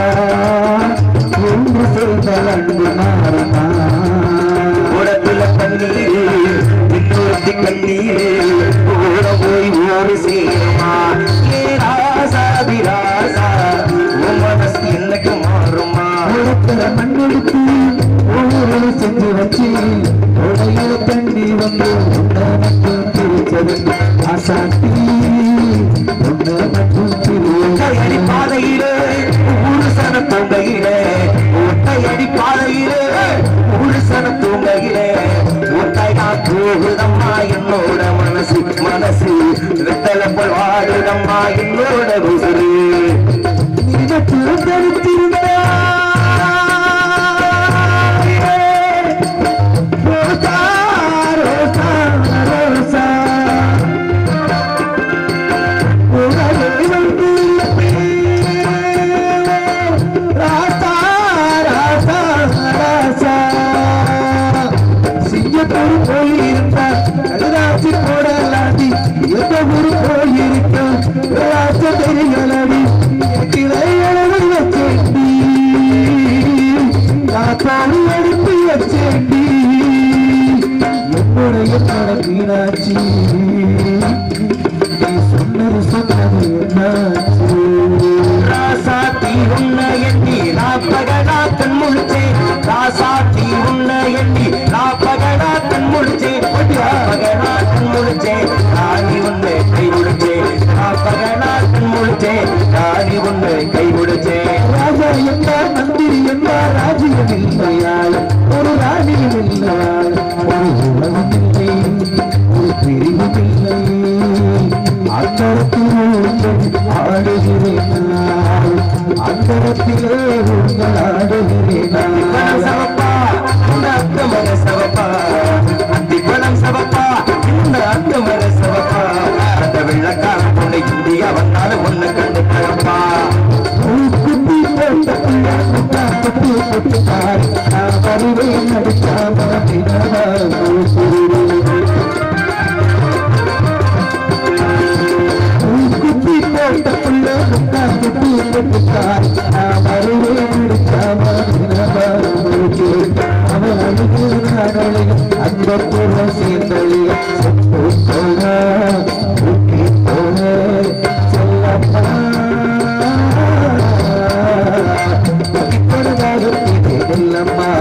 ஒன்று சேர்ந்தால் அன்பு மாறுமா ஓடத்துல தண்ணீரே இன்னொருத்தி கண்ணீரே ஓட போய் ஓடி சேருமா ஏ ராசாதி ராசா உன் மனசு என்னைக்கு மாறுமா உடத்துல மண்ணெடுத்து ஒவ்வொரு செஞ்சு வச்சு உடையில தண்ணி வந்து உன்னை மட்டும் பிரிச்சது அசாட்டி உன்னை மட்டும் ஒத்தையடி பிரிச்சது பாதையிலே ஊரு சன தொங்கையிலே ஒத்தையடி பா அடங்கம்மா என்னோட உசுரு சிங்கப்பூர் போயிருந்தா கல்லாச்சி போடலாடி எந்த ஊர் போயிருக்கா ராச தெரியலடி கிளையளவு வச்சேண்டி காத்தாடி அடித்து வச்சேண்டி என்னோட என்னோட மீனாட்சி நீ சொன்னது சொன்னது என்னாச்சு ராசாத்தி உன்னை எண்ணி நான் பகடா கண் முழிச்சே ராசாத்தி உன்னை எண்ணி நான் பகடா கண் முழிச்சே பகடா கண் முழிச்சே நானி உன்னை கை முடிச்சே நான் பகடா கண் முழிச்சே நானி உன்னை கை முடிச்சே ராஜா என்ன மந்திரி என்ன ராஜ்யம் இல்லையாள் ஒரு ராணியும் இல்லையாள் ஒரு உலகம் இல்லை ஒரு பிரிவும் இல்லை அந்தரத்தில் உங்கள் ஆடுகிறேன் நான். அந்தரத்திலே உங்கள் ஆடுகிறேன் பணம் நான். சவப்பா இந்த அக்கமர சவப்பா அத்திப்பழம் சவப்பா இந்த அக்கமர சவப்பா அந்த வெள்ளக்கார பொண்ணு இந்தியா வந்தாலும் ஒண்ணு கண்டு கிளப்பா குத்தி போட்ட பிள்ளை முட்டா தொட்டு தொட்டுத்தார். நான் வருவேன் நடிக்காம தினமும் குத்தி போட்ட பிள்ளை முட்டா தொட்டு தொட்டுத்தார். நான் வருவேன் நடிக்காம தினமும் அவன் அழுகிறானே அந்த புற சேர்ந்தழிய செத்து போன ஊட்டி போன செல்லப்பா பொழுதாகத்திலே இல்லம்மா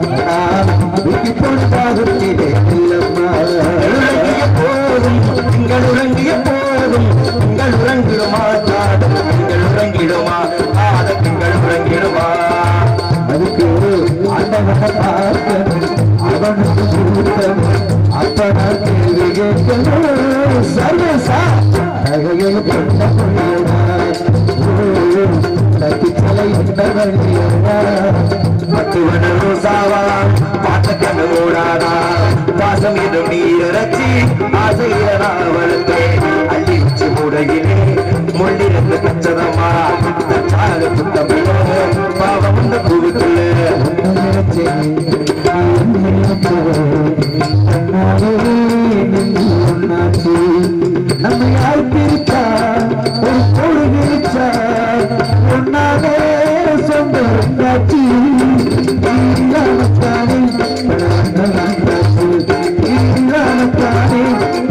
பொழுதாகத்திலே இல்லம்மா உறங்கிய போதும் நீங்கள் உறங்கிய போதும் நீங்கள் உறங்கிடுமா காதல் நீங்கள் உறங்கிடுமா காத நீங்கள் உறங்கிடுமா அதுக்கு ஆண்டவனை பார்க்க அவனுக்கு கொடுத்த அப்ப நான் கேள்வி கேட்கணும் சர்வசா நகையை கொண்ட பொழியடா நத்திச்சலை இந்த வழியடா பட்டுவன ரோசாவா பார்த்த கண்ணு ஓடாதா பாசம் எதுவும் நீரச்சி ஆசையிலா வளர்த்தே அள்ளி வச்சு முடையிலே முள்ளிருந்து கச்சதமா சால புத்தமிழ பாவம் இந்த பூவுக்குள்ள நம்ம யார் பிரிச்சா ஒரு கோடு பிரிச்சா ஒன்னாவே சொந்தம் காட்சி இல்லாமத்தானே இல்லாமத்தானே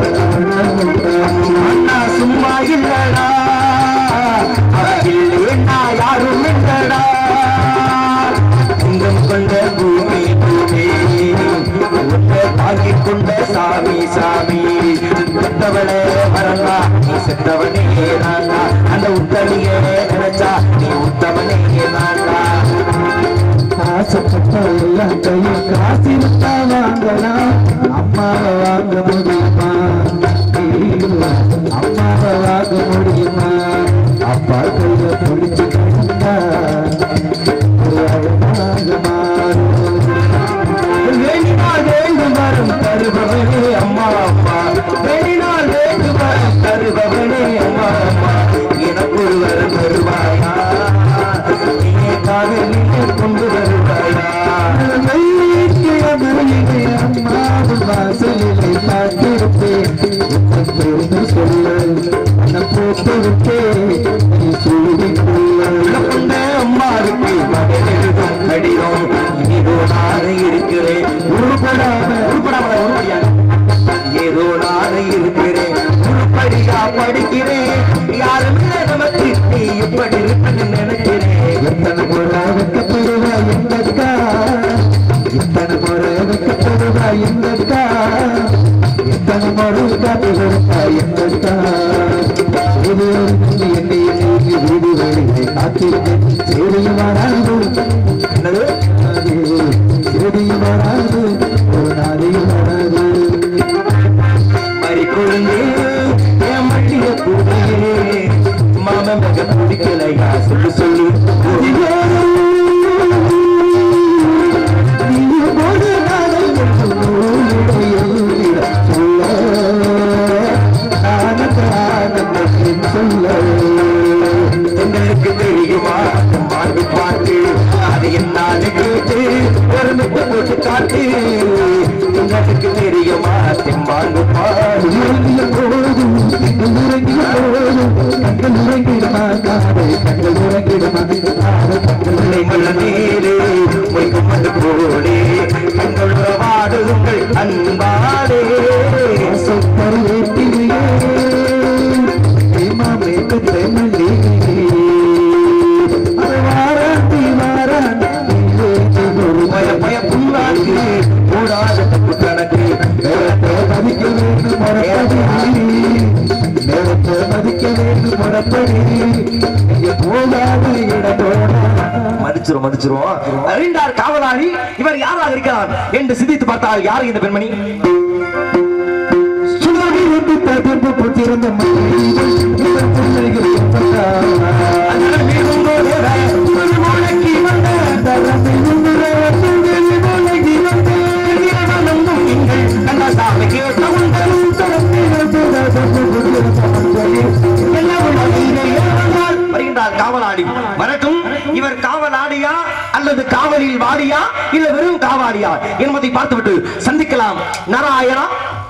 அண்ணா சும்மா இல்லடா இல்லைன்னா யாரும் இல்லடா சிங்கம் கொண்ட பூமி பூமி உன்னை தாங்கிக் கொண்ட சாமி சாமி பெத்தவளே வரலா நீ செத்தவனே நான்டா அந்த உத்தமியே நினைச்சா நீ உத்தமனே நான்டா ஆசைப்பட்ட எல்லாம் கையில் காசு இருந்தா வாங்கலாம் அம்மாவை வாங்க முடியுமா ஐயோ, அம்மாவை வாங்க முடியுமா அப்பா கையில பிடிச்சு கண்டா ஒரு அழகாக மாறும் வேண்டினால் வேண்டும் வரும் தருபவனே அம்மா அம்மா வேண்டினால் வேண்டும் வரும் தருபவனே அம்மா அம்மா எனக்கு ஒரு வரம் தருவாயா நீயே காதலிலே கொண்டு வருவாயா அம்மாவின் வாசலிலே பார்த்திருப்பேன் பெருமை சொல்ல மனம் போட்டு விட்டேன் நீ சொல்லிக் கொள்ள கொண்ட அம்மாவுக்கு மகன் எழுதும் கடிதம் இதோ நானே இருக்கிறேன் உருப்படாம உருப்படாம உருப்படியா ஏதோ நானே இருக்கிறேன் உருப்படியா படிக்கிறேன் யாரும் இல்லை நமக்கு நீ இப்படி இருப்பேன்னு நினைக்கிறேன் எத்தனை முறை வைக்கப்படுவா எங்கக்கா எத்தனை முறை வைக்கப்படுவா எங்கக்கா எத்தனை முறை காத்து கொடுப்பா எங்கக்கா இது என்னை நீங்கி வீடு வெளியே காத்திருக்கேன் சேரியும் வராது என்னது சேரியும் வராது ஒரு நாளையும் வராது மறி கொழுந்து என் மட்டிய கூடையே மிக பிடிக்கலையா சொல்லு சொல்லு எங்களுக்கு தெரியுமா பாட்டு பாட்டு அது என்னான்னு கேட்டு ஒரு மிட்டு போட்டு காட்டு எங்களுக்கு தெரியுமா தெம்பாண்டு பாடு பிள்ளைங்கள நீரே மொய்க்கும் மண்டு போலே கண்கள் வாடுங்கள் அன்பாடே பய பய புண்ணாக்கு கூடாத தப்பு கணக்கு நேரத்தை மதிக்க வேண்டும் முறப்படி நேரத்தை மதிக்க வேண்டும் முறப்படி இங்கே போகாத இடத்தோட மதிச்சிரும் மதிச்சிரும் அறிந்தார் காவலாளி இவர் யாராக இருக்கிறார் என்று சிந்தித்து பார்த்தால் யார் இந்த பெண்மணி சுடரி வந்து தடுப்பு போட்டிருந்த மனிதன் இவன் பிள்ளைகள் வருகின்றார் காவலாளி வரட்டும் இவர் காவலாளியா அல்லது காவலில் வாடியா இல்ல வெறும் காவாடியா என்பதை பார்த்துவிட்டு சந்திக்கலாம் நாராயணா